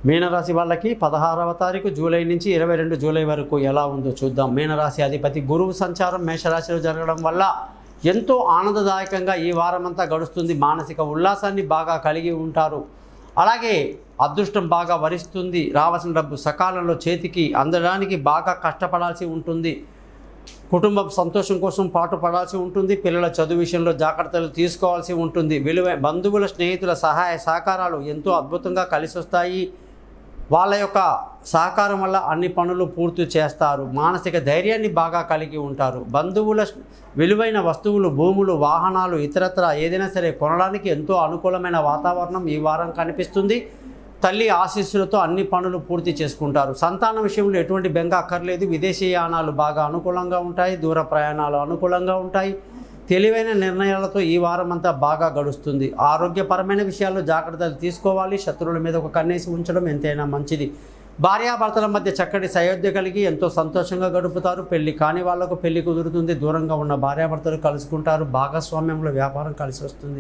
మీనరాశి వాళ్ళకి పదహారవ తారీఖు జూలై నుంచి ఇరవై రెండు జూలై వరకు ఎలా ఉందో చూద్దాం మీనరాశి అధిపతి గురువు సంచారం మేషరాశిలో జరగడం వల్ల ఎంతో ఆనందదాయకంగా ఈ వారమంతా గడుస్తుంది మానసిక ఉల్లాసాన్ని బాగా కలిగి ఉంటారు అలాగే అదృష్టం బాగా వరిస్తుంది రావాల్సిన డబ్బు సకాలంలో చేతికి అందడానికి బాగా కష్టపడాల్సి ఉంటుంది కుటుంబం సంతోషం కోసం పాటు పడాల్సి ఉంటుంది పిల్లల చదువు విషయంలో జాగ్రత్తలు తీసుకోవాల్సి ఉంటుంది విలువ బంధువుల స్నేహితుల సహాయ సహకారాలు ఎంతో అద్భుతంగా కలిసి వస్తాయి వాళ్ళ యొక్క సహకారం వల్ల అన్ని పనులు పూర్తి చేస్తారు మానసిక ధైర్యాన్ని బాగా కలిగి ఉంటారు బంధువుల విలువైన వస్తువులు భూములు వాహనాలు ఇతరత్ర ఏదైనా సరే కొనడానికి ఎంతో అనుకూలమైన వాతావరణం ఈ వారం కనిపిస్తుంది తల్లి ఆశీస్సులతో అన్ని పనులు పూర్తి చేసుకుంటారు సంతానం విషయంలో ఎటువంటి బెంగ అక్కర్లేదు విదేశీయానాలు బాగా అనుకూలంగా ఉంటాయి దూర ప్రయాణాలు అనుకూలంగా ఉంటాయి తెలివైన నిర్ణయాలతో ఈ వారం అంతా బాగా గడుస్తుంది ఆరోగ్యపరమైన విషయాల్లో జాగ్రత్తలు తీసుకోవాలి శత్రువుల మీద ఒక కన్నేసి ఉంచడం ఎంతైనా మంచిది భార్యాభర్తల మధ్య చక్కటి సయోధ్య కలిగి ఎంతో సంతోషంగా గడుపుతారు పెళ్లి కాని వాళ్లకు పెళ్లి కుదురుతుంది దూరంగా ఉన్న భార్యాభర్తలు కలుసుకుంటారు భాగస్వామ్యంలో వ్యాపారం కలిసి వస్తుంది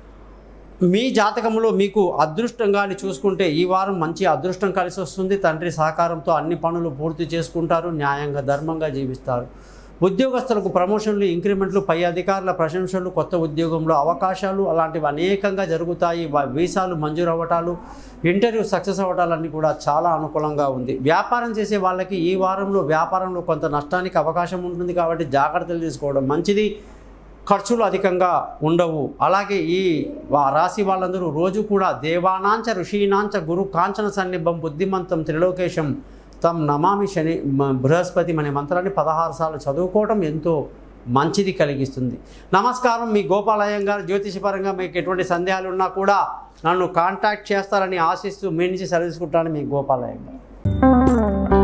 మీ జాతకంలో మీకు అదృష్టంగా అని చూసుకుంటే ఈ వారం మంచి అదృష్టం కలిసి వస్తుంది తండ్రి సహకారంతో అన్ని పనులు పూర్తి చేసుకుంటారు న్యాయంగా ధర్మంగా జీవిస్తారు ఉద్యోగస్తులకు ప్రమోషన్లు ఇంక్రిమెంట్లు పై అధికారుల ప్రశంసలు కొత్త ఉద్యోగంలో అవకాశాలు అలాంటివి అనేకంగా జరుగుతాయి వా- వీసాలు మంజూరు అవ్వటాలు ఇంటర్వ్యూ సక్సెస్ అవ్వటాలన్నీ కూడా చాలా అనుకూలంగా ఉంది వ్యాపారం చేసే వాళ్ళకి ఈ వారంలో వ్యాపారంలో కొంత నష్టానికి అవకాశం ఉంటుంది కాబట్టి జాగ్రత్తలు తీసుకోవడం మంచిది ఖర్చులు అధికంగా ఉండవు అలాగే ఈ వా- రాశి వాళ్ళందరూ రోజు కూడా దేవానాంచ ఋషీనాంచ గురు కాంచన సన్నిభం బుద్ధిమంతం త్రిలోకేశం తమ్ నమామి శని మ- బృహస్పతి అనే మంత్రాన్ని పదహారు సార్లు చదువుకోవటం ఎంతో మంచిది కలిగిస్తుంది నమస్కారం మీ గోపాలయం గారు జ్యోతిషపరంగా మీకు ఎటువంటి సందేహాలు ఉన్నా కూడా నన్ను కాంటాక్ట్ చేస్తారని ఆశిస్తూ మీ నుంచి సెలవు తీసుకుంటాను మీ గోపాలయం గారు